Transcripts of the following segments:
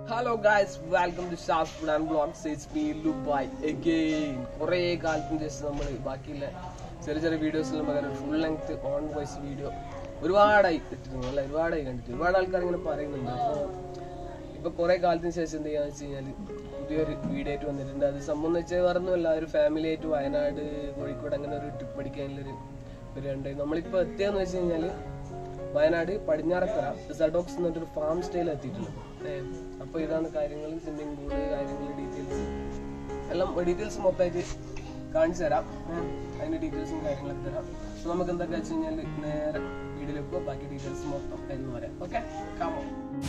hello guys welcome to Shaf food and blogs it's me Lubai again കുറേ കാലത്തിന് ശേഷം നമ്മൾ ബാക്കിയുള്ള ചെറിയ ചെറിയ വീഡിയോസിലും പകരം full length on voice video ഒരുപാടായി ഇട്ടിരുന്നു അല്ല ഒരുപാടായി കണ്ടിട്ട് ഒരുപാട് ആൾക്കാർ ഇങ്ങനെ പറയുന്നുണ്ട് അപ്പോൾ ഇപ്പൊ കുറെ കാലത്തിന് ശേഷം എന്ത് ചെയ്യാന്ന് വെച്ച് കഴിഞ്ഞാൽ പുതിയൊരു വീഡിയോ ആയിട്ട് വന്നിട്ടുണ്ട് അത് സംഭവം എന്ന് വെച്ചാൽ പറഞ്ഞല്ല ഒരു ഫാമിലി ആയിട്ട് വയനാട് കോഴിക്കോട് അങ്ങനെ ഒരു ട്രിപ്പ് അടിക്കാനുള്ളൊരു ഒരു രണ്ടായി നമ്മളിപ്പോൾ എത്തിയെന്ന് വെച്ച് കഴിഞ്ഞാൽ വയനാട് പടിഞ്ഞാറക്കര സഡോക്സ് എന്ന് പറഞ്ഞൊരു ഫാം സ്റ്റൈൽ എത്തിയിട്ടുള്ളത് ഏഹ് അപ്പോൾ ഇതാണ് കാര്യങ്ങൾ സ്വിമ്മിംഗ് പൂള് കാര്യങ്ങൾ ഡീറ്റെയിൽസ് എല്ലാം ഡീറ്റെയിൽസ് മൊത്തമായിട്ട് കാണിച്ചു തരാം ഏഹ് അതിന്റെ ഡീറ്റെയിൽസും കാര്യങ്ങളൊക്കെ തരാം അപ്പോൾ നമുക്ക് എന്തൊക്കെ വെച്ച് കഴിഞ്ഞാൽ നേരെ വീഡിയോയിലേക്ക് പോകാം ബാക്കി ഡീറ്റെയിൽസ് മൊത്തം എന്ന് പറയാം ഓക്കെ കാമോ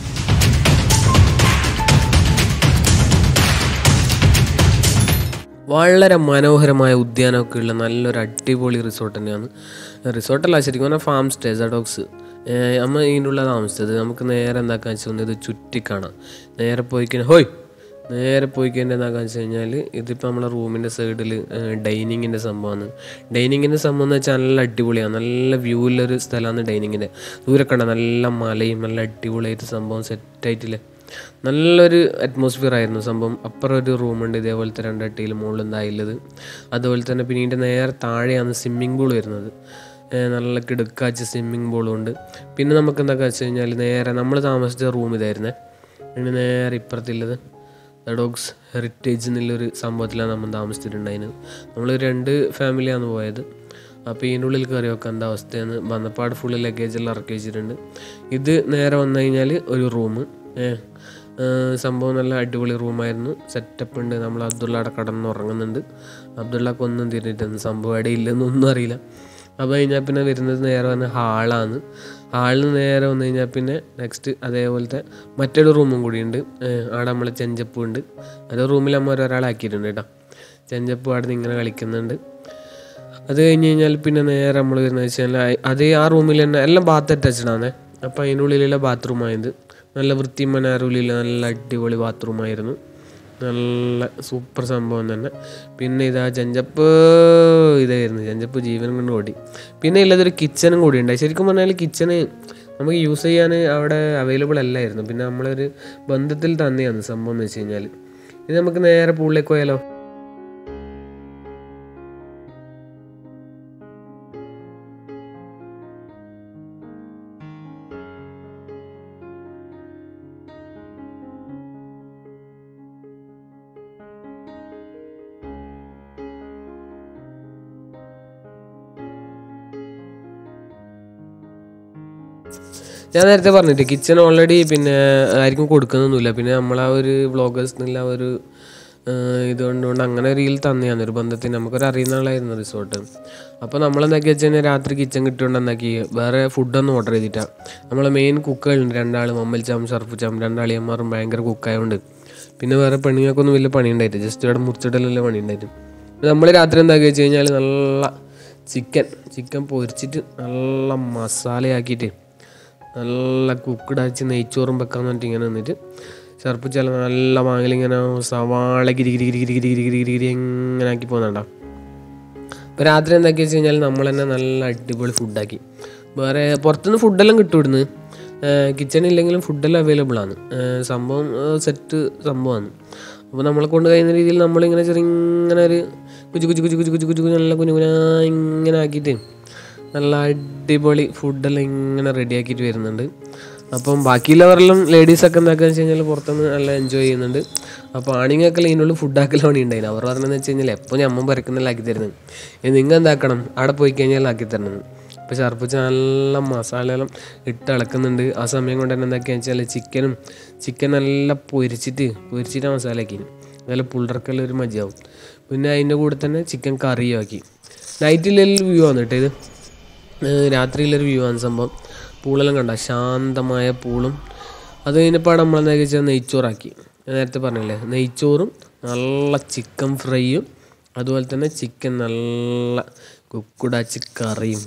വളരെ മനോഹരമായ ഉദ്യാനമൊക്കെ ഉള്ള നല്ലൊരു അടിപൊളി റിസോർട്ട് തന്നെയാണ് റിസോർട്ടല്ല ശരിക്കും പറഞ്ഞാൽ ഫാം സ്റ്റേ സഡോക്സ് അമ്മ ഇതിനുള്ള താമസിച്ചത് നമുക്ക് നേരെ എന്താക്കാന്ന് വെച്ചാൽ ഒന്ന് ഇത് ചുറ്റിക്കാണാം നേരെ പോയി കഴിഞ്ഞാൽ ഹോയ് നേരെ പോയി കഴിഞ്ഞാൽ എന്താക്കാന്ന് വെച്ച് കഴിഞ്ഞാൽ ഇതിപ്പോൾ നമ്മളെ റൂമിൻ്റെ സൈഡിൽ ഡൈനിങ്ങിൻ്റെ സംഭവമാണ് ഡൈനിങ്ങിൻ്റെ സംഭവം എന്ന് വെച്ചാൽ നല്ല അടിപൊളിയാണ് നല്ല വ്യൂ ഉള്ളൊരു സ്ഥലമാണ് ഡൈനിങ്ങിൻ്റെ ദൂരെ കണ്ട നല്ല മലയും നല്ല അടിപൊളിയായിട്ട് സംഭവം സെറ്റായിട്ടില്ലേ നല്ലൊരു അറ്റ്മോസ്ഫിയർ ആയിരുന്നു സംഭവം അപ്പുറം ഒരു റൂമുണ്ട് ഇതേപോലത്തെ രണ്ടട്ടിയിൽ മുകളിൽ എന്തായുള്ളത് അതുപോലെ തന്നെ പിന്നെ ഇതിൻ്റെ നേരെ താഴെയാണ് സ്വിമ്മിംഗ് പൂൾ വരുന്നത് ഏഹ് നല്ല കിടുക്കാച്ച സ്വിമ്മിംഗ് പൂളും ഉണ്ട് പിന്നെ നമുക്ക് എന്താ വെച്ച് കഴിഞ്ഞാൽ നേരെ നമ്മൾ താമസിച്ച റൂം ഇതായിരുന്നേ പിന്നെ നേരെ ഇപ്പുറത്തുള്ളത് ഡോഗ്സ് ഹെറിറ്റേജ് എന്നുള്ളൊരു സംഭവത്തിലാണ് നമ്മൾ താമസിച്ചിട്ടുണ്ടായിരുന്നത് നമ്മൾ രണ്ട് ഫാമിലിയാണ് പോയത് അപ്പോൾ ഇതിൻ്റെ ഉള്ളിൽ കയറി വെക്കാൻ എന്താ അവസ്ഥയാണ് വന്നപ്പാട് ഫുള്ള് ലഗേജെല്ലാം ഇറക്കി വെച്ചിട്ടുണ്ട് ഇത് നേരെ വന്നു കഴിഞ്ഞാൽ ഒരു റൂം സംഭവം നല്ല അടിപൊളി റൂമായിരുന്നു സെറ്റപ്പ് ഉണ്ട് നമ്മൾ അബ്ദുള്ള അവിടെ കടന്ന് ഉറങ്ങുന്നുണ്ട് അബ്ദുള്ളക്ക് ഒന്നും തിരിഞ്ഞിട്ടൊന്നും സംഭവം അവിടെ ഇല്ലെന്നൊന്നും അറിയില്ല അപ്പോൾ കഴിഞ്ഞാൽ പിന്നെ വരുന്നത് നേരെ വന്ന് ഹാളാണ് ഹാളിൽ നിന്ന് നേരെ വന്നു കഴിഞ്ഞാൽ പിന്നെ നെക്സ്റ്റ് അതേപോലത്തെ മറ്റൊരു റൂമും കൂടിയുണ്ട് അവിടെ നമ്മൾ ചെഞ്ചപ്പൂ ഉണ്ട് അത് റൂമിൽ അമ്മ ഒരാളാക്കിയിട്ടുണ്ട് കേട്ടോ ചെഞ്ചപ്പൂ അവിടെ നിന്ന് ഇങ്ങനെ കളിക്കുന്നുണ്ട് അത് കഴിഞ്ഞ് കഴിഞ്ഞാൽ പിന്നെ നേരെ നമ്മൾ വരുന്നത് വെച്ചാൽ അതേ ആ റൂമിൽ തന്നെ എല്ലാം ബാത്ത് അറ്റാച്ച്ഡ് ആണ് അപ്പോൾ അതിനുള്ളിലുള്ള ബാത്റൂമായത് നല്ല വൃത്തിയും മനോഹരമുള്ള നല്ല അടിപൊളി ബാത്റൂമായിരുന്നു നല്ല സൂപ്പർ സംഭവം തന്നെ പിന്നെ ഇതാ ചഞ്ചപ്പ് ഇതായിരുന്നു ചഞ്ചപ്പ് ജീവൻ കൊണ്ട് ഓടി പിന്നെ ഉള്ളതൊരു കിച്ചണും കൂടി ഉണ്ടായി ശരിക്കും പറഞ്ഞാൽ കിച്ചണ് നമുക്ക് യൂസ് ചെയ്യാൻ അവിടെ അവൈലബിൾ അല്ലായിരുന്നു പിന്നെ നമ്മളൊരു ബന്ധത്തിൽ തന്നെയാണ് സംഭവം എന്ന് വെച്ച് കഴിഞ്ഞാൽ ഇത് നമുക്ക് നേരെ പൂളിലേക്ക് പോയാലോ ഞാൻ നേരത്തെ പറഞ്ഞിട്ട് കിച്ചൺ ഓൾറെഡി പിന്നെ ആർക്കും കൊടുക്കുന്നൊന്നുമില്ല പിന്നെ നമ്മളാ ഒരു വ്ളോഗേഴ്സ് എന്നുള്ള ഒരു ഇതുകൊണ്ടുകൊണ്ട് അങ്ങനെ റീൽ തന്നെയാണ് ഒരു ബന്ധത്തിന് നമുക്കൊരു അറിയുന്ന ആളായിരുന്നു റിസോർട്ട് അപ്പോൾ നമ്മളെന്താക്കി വെച്ച് കഴിഞ്ഞാൽ രാത്രി കിച്ചൺ കിട്ടുകൊണ്ട് എന്താക്കി വേറെ ഫുഡൊന്നും ഓർഡർ ചെയ്തിട്ടാണ് നമ്മളെ മെയിൻ കുക്കുകളുണ്ട് രണ്ടാൾ മമ്മൽ ചാം ഷർഫ് ചാം രണ്ടാളിയന്മാരും ഭയങ്കര കുക്കായതുകൊണ്ട് പിന്നെ വേറെ പെണ്ണുങ്ങൾക്കൊന്നും വലിയ പണി ഉണ്ടായിട്ട് ജസ്റ്റ് ഇവിടെ മുറിച്ചിടലുള്ള പണി ഉണ്ടായിട്ട് നമ്മൾ രാത്രി എന്താക്കി വെച്ച് കഴിഞ്ഞാൽ നല്ല ചിക്കൻ ചിക്കൻ പൊരിച്ചിട്ട് നല്ല മസാലയാക്കിയിട്ട് നല്ല കുക്കിടച്ച് നെയ്ച്ചോറും വെക്കാൻ വേണ്ടിയിട്ട് ഇങ്ങനെ നിന്നിട്ട് ചെറുപ്പിച്ചാൽ നല്ല മാങ്ങലിങ്ങനെ സവാള ഗിരി ഗിരി ഗിരി ഗിരി ഗിരി ഗിരി ഗിരി ഗിരി ഇങ്ങനെ ആക്കി പോകുന്നുണ്ടാ അപ്പോൾ രാത്രി എന്താക്കി വെച്ച് കഴിഞ്ഞാൽ നമ്മൾ തന്നെ നല്ല അടിപൊളി ഫുഡാക്കി വേറെ പുറത്തുനിന്ന് ഫുഡെല്ലാം കിട്ടും ഇവിടുന്ന് കിച്ചൺ ഇല്ലെങ്കിലും ഫുഡെല്ലാം അവൈലബിൾ ആണ് സംഭവം സെറ്റ് സംഭവമാണ് അപ്പോൾ നമ്മളെ കൊണ്ട് കഴിയുന്ന രീതിയിൽ നമ്മളിങ്ങനെ ചെറിങ്ങനെ ഒരു കുച്ചു കുച്ചു കുച്ചു കുച്ചു കുച്ചു കുച്ചു നല്ല കുഞ്ഞു കുഞ്ഞാ ഇങ്ങനെ ആക്കിയിട്ട് നല്ല അടിപൊളി ഫുഡെല്ലാം ഇങ്ങനെ റെഡിയാക്കിയിട്ട് വരുന്നുണ്ട് അപ്പം ബാക്കിയുള്ളവരെല്ലാം ലേഡീസൊക്കെ എന്താക്കാന്ന് വെച്ച് കഴിഞ്ഞാൽ പുറത്തുനിന്ന് നല്ല എൻജോയ് ചെയ്യുന്നുണ്ട് അപ്പോൾ ആണുങ്ങൾക്കെല്ലാം ഇതിനുള്ളിൽ ഫുഡാക്കൽ പണി ഉണ്ടായിരുന്നു അവർ പറഞ്ഞതെന്ന് വെച്ച് കഴിഞ്ഞാൽ എപ്പോൾ ഞമ്മ പരക്കുന്നില്ല ആക്കി തരുന്നത് ഇനി നിങ്ങൾ എന്താക്കണം അവിടെ പോയി കഴിഞ്ഞാൽ ആക്കി തരണം ഇപ്പോൾ ചർപ്പിച്ച് നല്ല മസാലയെല്ലാം ഇട്ട് ഇളക്കുന്നുണ്ട് ആ സമയം കൊണ്ട് തന്നെ എന്താക്കിയാന്ന് വെച്ചാൽ ചിക്കനും ചിക്കൻ നല്ല പൊരിച്ചിട്ട് പൊരിച്ചിട്ട് മസാലയാക്കി നല്ല പുള്ളർക്കെല്ലാം ഒരു മജാവും പിന്നെ അതിൻ്റെ കൂടെ തന്നെ ചിക്കൻ കറിയും ആക്കി നൈറ്റിലെല്ലാം വ്യൂ ആണ് കേട്ടോ ഇത് രാത്രിയിലൊരു വ്യൂ ആണ് സംഭവം പൂളെല്ലാം കണ്ട ശാന്തമായ പൂളും അത് കഴിഞ്ഞപ്പോൾ നമ്മൾ എന്താ വെച്ചാൽ നെയ്ച്ചോറാക്കി ഞാൻ നേരത്തെ പറഞ്ഞില്ലേ നെയ്ച്ചോറും നല്ല ചിക്കൻ ഫ്രൈയും അതുപോലെ തന്നെ ചിക്കൻ നല്ല കുക്കുടാച്ചി കറിയും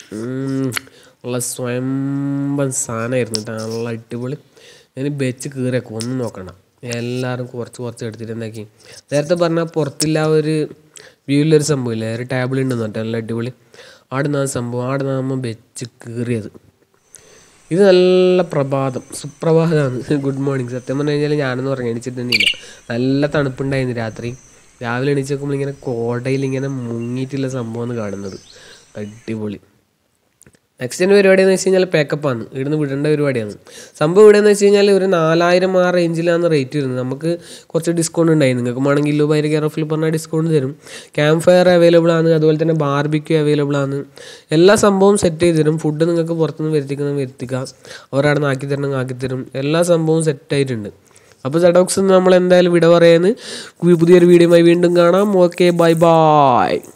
നല്ല സ്വയംഭം സാധനമായിരുന്നു കേട്ടോ നല്ല അടിപൊളി ഞാൻ വെച്ച് കീറിയൊക്കെ ഒന്നും നോക്കണ്ട എല്ലാവരും കുറച്ച് കുറച്ച് എടുത്തിട്ട് എന്താക്കി നേരത്തെ പറഞ്ഞാൽ പുറത്തില്ല ഒരു വ്യൂവിലൊരു സംഭവമില്ലേ ഒരു ടേബിൾ ഉണ്ടെന്ന് പറഞ്ഞിട്ട് നല്ല അടിപൊളി അവിടെ നിന്നാണ് സംഭവം അവിടെ നിന്നാകുമ്പോൾ വെച്ച് കീറിയത് ഇത് നല്ല പ്രഭാതം സുപ്രഭാതമാണ് ഗുഡ് മോർണിംഗ് സത്യം പറഞ്ഞു കഴിഞ്ഞാൽ ഞാനൊന്നും ഉറങ്ങി എണീച്ചിട്ടൊന്നുമില്ല നല്ല തണുപ്പുണ്ടായിരുന്നു രാത്രി രാവിലെ എണീച്ച് നോക്കുമ്പോൾ ഇങ്ങനെ കോടയിൽ ഇങ്ങനെ മുങ്ങിയിട്ടുള്ള സംഭവമാണ് കാണുന്നത് അടിപൊളി നെക്സ്റ്റ് പരിപാടി എന്ന് വെച്ച് കഴിഞ്ഞാൽ പാക്കപ്പാണ് ഇവിടുന്ന് വിടേണ്ട പരിപാടിയാണ് സംഭവം ഇവിടെ എന്ന് വെച്ച് കഴിഞ്ഞാൽ ഒരു നാലായിരം ആ റേഞ്ചിലാണ് റേറ്റ് വരുന്നത് നമുക്ക് കുറച്ച് ഡിസ്കൗണ്ട് ഉണ്ടായി നിങ്ങൾക്ക് വേണമെങ്കിൽ ഇല്ലോ ബൈര കെയർ ഓഫിൽ പറഞ്ഞാൽ ഡിസ്കൗണ്ട് തരും ക്യാമ്പ് ഫയർ അവൈലബിൾ ആണ് അതുപോലെ തന്നെ ബാർബിക്യൂ അവൈലബിൾ ആണ് എല്ലാ സംഭവവും സെറ്റ് ചെയ്ത് തരും ഫുഡ് നിങ്ങൾക്ക് പുറത്തുനിന്ന് വരുത്തിക്കുന്നത് വരുത്തിക്കാം അവരവിടെ നിന്ന് ആക്കി തരണം ആക്കി തരും എല്ലാ സംഭവവും സെറ്റ് ആയിട്ടുണ്ട് അപ്പോൾ സെഡോക്സ് നമ്മൾ എന്തായാലും വിട പറയുന്നത് പുതിയൊരു വീഡിയോയുമായി വീണ്ടും കാണാം ഓക്കെ ബൈ ബൈ